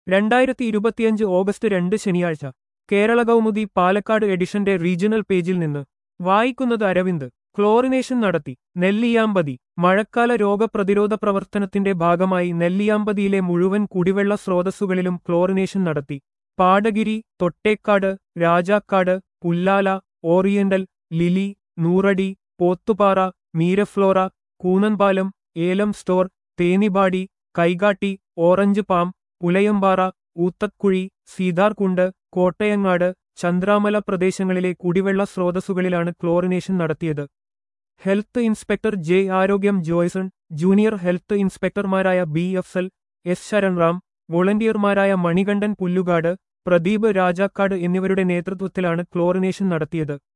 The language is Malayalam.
രണ്ടായിരത്തി ഇരുപത്തിയഞ്ച് ഓഗസ്റ്റ് രണ്ട് ശനിയാഴ്ച കേരള കൗമുദി പാലക്കാട് എഡിഷന്റെ റീജിയണൽ പേജിൽ നിന്ന് വായിക്കുന്നത് അരവിന്ദ് ക്ലോറിനേഷൻ നടത്തി നെല്ലിയാമ്പതി മഴക്കാല രോഗപ്രതിരോധ പ്രവർത്തനത്തിന്റെ ഭാഗമായി നെല്ലിയാമ്പതിയിലെ മുഴുവൻ കുടിവെള്ള സ്രോതസ്സുകളിലും ക്ലോറിനേഷൻ നടത്തി Padagiri Thottekkad Rajakkad Pullala Oriental Lily Nooradi Pothupara Meeraflora Koonanpalam Elam store Thenibadi Kaikatti Orange Palm Pulayampara Oothakuzhi Seetharkund Kottayangad Chandramala പ്രദേശങ്ങളിലെ കുടിവെള്ള സ്രോതസ്സുകളിലാണ് ക്ലോറിനേഷൻ നടത്തിയത് ഹെൽത്ത് ഇൻസ്പെക്ടർ ജെ ആരോഗ്യം ജോയ്സൺ ജൂനിയർ ഹെൽത്ത് ഇൻസ്പെക്ടർമാരായ B F L S Sharanram വോളണ്ടിയർമാരായ മണികണ്ഠൻ പുല്ലുകാട് പ്രദീപ് രാജാക്കാട് എന്നിവരുടെ നേതൃത്വത്തിലാണ് ക്ലോറിനേഷൻ നടത്തിയത്